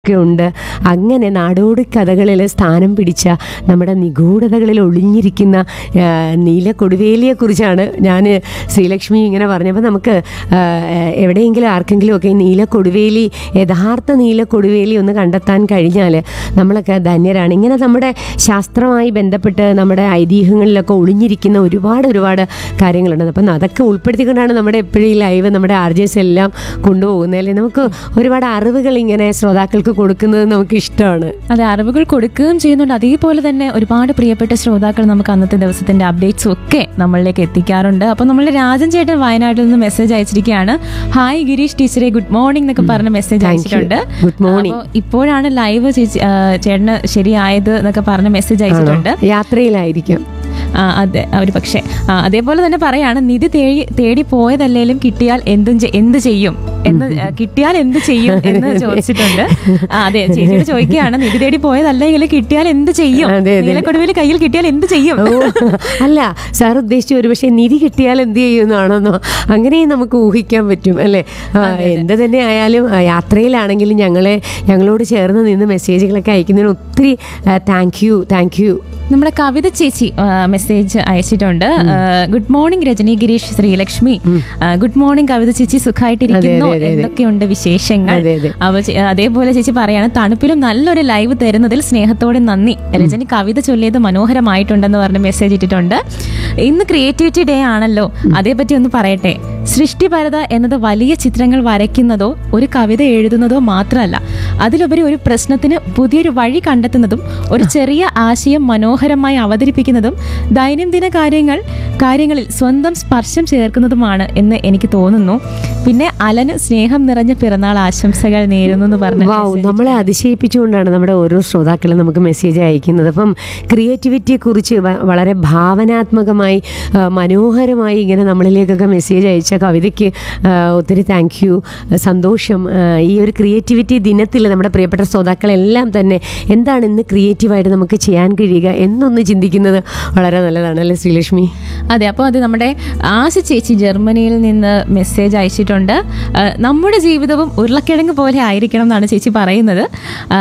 ഒക്കെ ഉണ്ട് അങ്ങനെ നാടോടി കഥകളിൽ സ്ഥാനം പിടിച്ച നമ്മുടെ നിഗൂഢതകളിൽ ഒളിഞ്ഞിരിക്കുന്ന ആ, നീല കൊടുവേലിയെക്കുറിച്ചാണ് ഞാൻ ശ്രീലക്ഷ്മി ഇങ്ങനെ പറഞ്ഞപ്പോൾ നമുക്ക് ആ, എവിടെയെങ്കിലും ആർക്കെങ്കിലും ഒക്കെ ഈ നീല കൊടുവേലി യഥാർത്ഥ നീല കൊടുവേലി ഒന്ന് കണ്ടെത്താൻ കഴിഞ്ഞാൽ നമ്മളൊക്കെ ധന്യരാണ് ഇങ്ങനെ നമ്മുടെ ശാസ്ത്രമായി ബന്ധപ്പെട്ട് നമ്മുടെ ഐതിഹ്യങ്ങളിലൊക്കെ ഒളിഞ്ഞിരിക്കുന്ന ഒരുപാട് ഒരുപാട് കാര്യങ്ങളുണ്ട് അപ്പം അതൊക്കെ ഉൾപ്പെടുത്തിക്കൊണ്ടാണ് നമ്മുടെ എപ്പോഴും ഈ ലൈവ് നമ്മുടെ ആർജേഴ്സ് എല്ലാം കൊണ്ടുപോകുന്നത് അല്ലേ നമുക്ക് ഒരുപാട് അറിവുകൾ ഇങ്ങനെ ശ്രോതാക്കൾക്ക് കൊടുക്കുന്നത് നമുക്ക് ഇഷ്ടമാണ് അതെ അറിവുകൾ കൊടുക്കുകയും ചെയ്യുന്നുണ്ട് അതേപോലെ തന്നെ ഒരുപാട് പ്രിയപ്പെട്ട ശ്രോതാക്കൾ നമുക്ക് അന്നത്തെ ദിവസത്തിന്റെ അപ്ഡേറ്റ്സും ഒക്കെ നമ്മളിലേക്ക് എത്തിക്കാറുണ്ട് അപ്പോൾ നമ്മൾ രാജൻ ചേട്ടൻ വയനാട്ടിൽ നിന്ന് മെസ്സേജ് അയച്ചിരിക്കുകയാണ് ഹായ് ഗിരീഷ് ടീച്ചറെ ഗുഡ് മോർണിംഗ് എന്നൊക്കെ പറഞ്ഞ മെസ്സേജ് Thank you. അയച്ചിട്ടുണ്ട് Good morning. അപ്പോൾ ഇപ്പോഴാണ് ലൈവ് ചേച്ചി ആ, ചേട്ടന് ശരിയായത് എന്നൊക്കെ പറഞ്ഞ മെസ്സേജ് അയച്ചിട്ടുണ്ട് യാത്രയിലായിരിക്കും ആ, അതെ ഒരു പക്ഷേ ആ, അതേപോലെ തന്നെ പറയാണ് നിധി തേടി തേടി പോയതല്ലേലും കിട്ടിയാൽ എന്തും ചെ- എന്ത് ചെയ്യും എന്ന് ആ, കിട്ടിയാൽ എന്ത് ചെയ്യും എന്ന് ചോദിച്ചിട്ടുണ്ട് ആ, അതെ ചേച്ചിയോട് ചോദിക്കുകയാണ് നിധി തേടി പോയതല്ലെങ്കിലും കിട്ടിയാൽ എന്ത് ചെയ്യും അതെ, അതെ. നീലക്കൊടുവിൽ കയ്യിൽ കിട്ടിയാൽ എന്ത് ചെയ്യും ഓ, അല്ല സാർ ഉദ്ദേശിച്ചു ഒരു പക്ഷേ നിധി കിട്ടിയാൽ എന്ത് ചെയ്യുന്നതാണെന്നോ അങ്ങനെയും നമുക്ക് ഊഹിക്കാൻ പറ്റും അല്ലേ ആ, എന്ത് തന്നെ ആയാലും ആ, യാത്രയിലാണെങ്കിലും ഞങ്ങളെ ഞങ്ങളോട് ചേർന്ന് നിന്ന് മെസ്സേജുകളൊക്കെ അയക്കുന്നതിന് ഒത്തിരി താങ്ക് യു താങ്ക് യു നമ്മുടെ കവിത ചേച്ചി ആ, മെസ്സേജ് അയച്ചിട്ടുണ്ട് ആ, ഗുഡ് മോർണിംഗ് രജനി ഗിരീഷ് ശ്രീലക്ഷ്മി ആ, ഗുഡ് മോർണിംഗ് കവിത ചേച്ചി സുഖമായിട്ടിരിക്കുന്നു അതെ, അതെ, അതെ. എന്തൊക്കെയുണ്ട് വിശേഷങ്ങൾ അതെ, അതെ. അവ ചെ- അതേപോലെ ചേച്ചി പറയാണ് തണുപ്പിലും നല്ലൊരു ലൈവ് തരുന്നതിൽ സ്നേഹത്തോടെ നന്ദി രജനി കവിത ചൊല്ലിയത് മനോഹരമായിട്ടുണ്ടെന്ന് പറഞ്ഞ് മെസ്സേജ് ഇട്ടിട്ടുണ്ട് ഇന്ന് ക്രിയേറ്റിവിറ്റി ഡേ ആണല്ലോ അതേപറ്റി ഒന്ന് പറയട്ടെ സൃഷ്ടിപരത എന്നത് വലിയ ചിത്രങ്ങൾ വരയ്ക്കുന്നതോ ഒരു കവിത എഴുതുന്നതോ മാത്രമല്ല അതിലുപരി ഒരു പ്രശ്നത്തിന് പുതിയൊരു വഴി കണ്ടെത്തുന്നതും ഒരു ചെറിയ ആശയം മനോഹരമായി അവതരിപ്പിക്കുന്നതും ദൈനംദിന കാര്യങ്ങൾ കാര്യങ്ങളിൽ സ്വന്തം സ്പർശം ചേർക്കുന്നതുമാണ് എന്ന് എനിക്ക് തോന്നുന്നു പിന്നെ അലന് സ്നേഹം നിറഞ്ഞ പിറന്നാൾ ആശംസകൾ നേരുന്നു എന്ന് പറഞ്ഞു വാവ് നമ്മളെ അതിശയിപ്പിച്ചുകൊണ്ടാണ് നമ്മുടെ ഓരോ ശ്രോതാക്കളും നമുക്ക് മെസ്സേജ് അയക്കുന്നത് അപ്പം ക്രിയേറ്റിവിറ്റിയെ കുറിച്ച് വളരെ ഭാവനാത്മകമായി ആ, മനോഹരമായി ഇങ്ങനെ നമ്മളിലേക്കൊക്കെ മെസ്സേജ് അയച്ച കവിതയ്ക്ക് ആ, ഒത്തിരി താങ്ക് യു സന്തോഷം ആ, ഈ ഒരു ക്രിയേറ്റിവിറ്റി ദിനത്തിൽ നമ്മുടെ പ്രിയപ്പെട്ട ശ്രോതാക്കളെല്ലാം തന്നെ എന്താണ് ഇന്ന് ക്രിയേറ്റീവായിട്ട് നമുക്ക് ചെയ്യാൻ കഴിയുക എന്നൊന്ന് ചിന്തിക്കുന്നത് വളരെ നല്ലതാണ് അല്ലേ ശ്രീലക്ഷ്മി അതെ അപ്പോൾ അത് നമ്മുടെ ആശ ചേച്ചി ജർമ്മനിയിൽ നിന്ന് മെസ്സേജ് അയച്ചിട്ടുണ്ട് ആ, നമ്മുടെ ജീവിതവും ഉരുളക്കിഴങ്ങ് പോലെ ആയിരിക്കണം എന്നാണ് ചേച്ചി പറയുന്നത് ആ,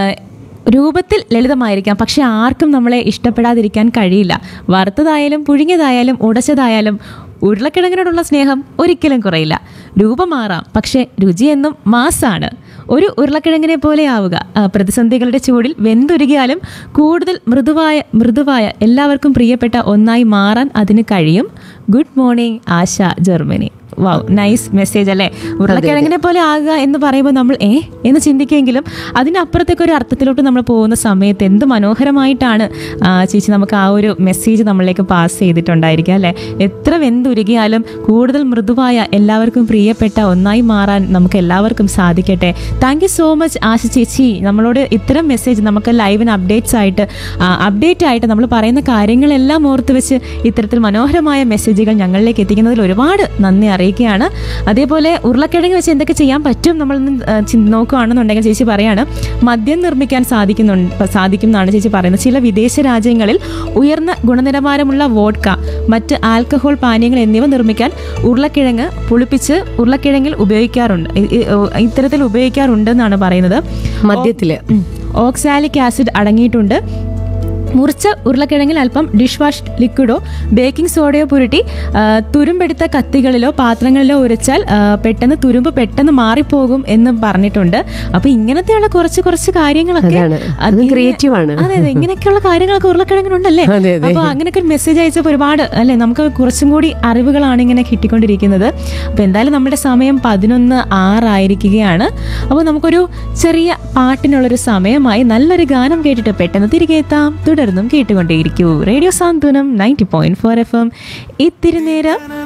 രൂപത്തിൽ ലളിതമായിരിക്കാം പക്ഷെ ആർക്കും നമ്മളെ ഇഷ്ടപ്പെടാതിരിക്കാൻ കഴിയില്ല വറുത്തതായാലും പുഴുങ്ങിയതായാലും ഉടച്ചതായാലും ഉരുളക്കിഴങ്ങിനോടുള്ള സ്നേഹം ഒരിക്കലും കുറയില്ല രൂപം മാറാം പക്ഷെ രുചി എന്നും മാസാണ് ഒരു ഉരുളക്കിഴങ്ങിനെ പോലെ ആവുക ആ, പ്രതിസന്ധികളുടെ ചൂടിൽ വെന്തുരുകിയാലും കൂടുതൽ മൃദുവായ മൃദുവായ എല്ലാവർക്കും പ്രിയപ്പെട്ട ഒന്നായി മാറാൻ അതിന് കഴിയും good morning Asha Germany wow nice message അല്ലേ ഉരുളക്കിഴങ്ങിനെ പോലെ ആകുക എന്ന് പറയുമ്പോൾ നമ്മൾ ഏ എന്ന് ചിന്തിക്കുമെങ്കിലും അതിനപ്പുറത്തേക്ക് ഒരു അർത്ഥത്തിലോട്ട് നമ്മൾ പോകുന്ന സമയത്ത് എന്ത് മനോഹരമായിട്ടാണ് ആ, ചേച്ചി നമുക്ക് ആ ഒരു മെസ്സേജ് നമ്മളിലേക്ക് പാസ് ചെയ്തിട്ടുണ്ടായിരിക്കുക അല്ലേ എത്ര വെന്തുരുകിയാലും കൂടുതൽ മൃദുവായ എല്ലാവർക്കും പ്രിയപ്പെട്ട ഒന്നായി മാറാൻ നമുക്ക് എല്ലാവർക്കും സാധിക്കട്ടെ thank you so much Asha ചേച്ചി നമ്മളോട് ഇത്തരം മെസ്സേജ് നമുക്ക് ലൈവിന് അപ്ഡേറ്റ്സ് ആയിട്ട് അപ്ഡേറ്റ് ആയിട്ട് നമ്മൾ പറയുന്ന കാര്യങ്ങളെല്ലാം ഓർത്ത് വെച്ച് ഇത്തരത്തിൽ മനോഹരമായ മെസ്സേജുകൾ ഞങ്ങളിലേക്ക് എത്തിക്കുന്നതിൽ ഒരുപാട് നന്ദി അറിയിക്കുകയാണ് അതേപോലെ ഉരുളക്കിഴങ്ങ് വെച്ച് എന്തൊക്കെ ചെയ്യാൻ പറ്റും നമ്മൾ ഇന്ന്, ആ, ചി- നോക്കുകയാണെന്നുണ്ടെങ്കിൽ ചേച്ചി പറയാണ് മദ്യം നിർമ്മിക്കാൻ സാധിക്കുന്നുണ്ട് സാധിക്കും എന്നാണ് ചേച്ചി പറയുന്നത് ചില വിദേശ രാജ്യങ്ങളിൽ ഉയർന്ന ഗുണനിലവാരമുള്ള വോഡ്ക മറ്റ് ആൽക്കഹോൾ പാനീയങ്ങൾ എന്നിവ നിർമ്മിക്കാൻ ഉരുളക്കിഴങ്ങ് പുളിപ്പിച്ച് ഉരുളക്കിഴങ്ങിൽ ഉപയോഗിക്കാറുണ്ട് ഇ- ഇ- ഇത്തരത്തിൽ ഉപയോഗിക്കാറുണ്ടെന്നാണ് പറയുന്നത് മദ്യത്തില് ഓക്സാലിക് ആസിഡ് അടങ്ങിയിട്ടുണ്ട് മുറിച്ച ഉരുളക്കിഴങ്ങിൽ അല്പം ഡിഷ് വാഷ് ലിക്വിഡോ ബേക്കിംഗ് സോഡയോ പുരട്ടി ആ, തുരുമ്പെടുത്ത കത്തികളിലോ പാത്രങ്ങളിലോ ഉരച്ചാൽ ആ, പെട്ടെന്ന് തുരുമ്പ് പെട്ടെന്ന് മാറിപ്പോകും എന്ന് പറഞ്ഞിട്ടുണ്ട് അപ്പൊ ഇങ്ങനത്തെയുള്ള കുറച്ച് കുറച്ച് കാര്യങ്ങളൊക്കെ അതാണ്. അത് അതിന് creative ആണ്. അതെ അതെ ഇങ്ങനെയൊക്കെയുള്ള കാര്യങ്ങളൊക്കെ ഉരുളക്കിഴങ്ങിനുണ്ടല്ലേ അതെ, അതെ. അപ്പൊ അങ്ങനെയൊക്കെ ഒരു മെസ്സേജ് അയച്ചപ്പോൾ ഒരുപാട് അല്ലെ നമുക്ക് കുറച്ചും കൂടി അറിവുകളാണ് ഇങ്ങനെ കിട്ടിക്കൊണ്ടിരിക്കുന്നത് അപ്പൊ എന്തായാലും നമ്മുടെ സമയം പതിനൊന്ന് ആറായിരിക്കുകയാണ് അപ്പോൾ നമുക്കൊരു ചെറിയ പാട്ടിനുള്ളൊരു സമയമായി നല്ലൊരു ഗാനം കേട്ടിട്ട് പെട്ടെന്ന് തിരികെ എത്താം തുടർന്നും കേട്ടുകൊണ്ടേയിരിക്കൂ radio Santhwanam ninety point four F M ഇത്തിരി നേരം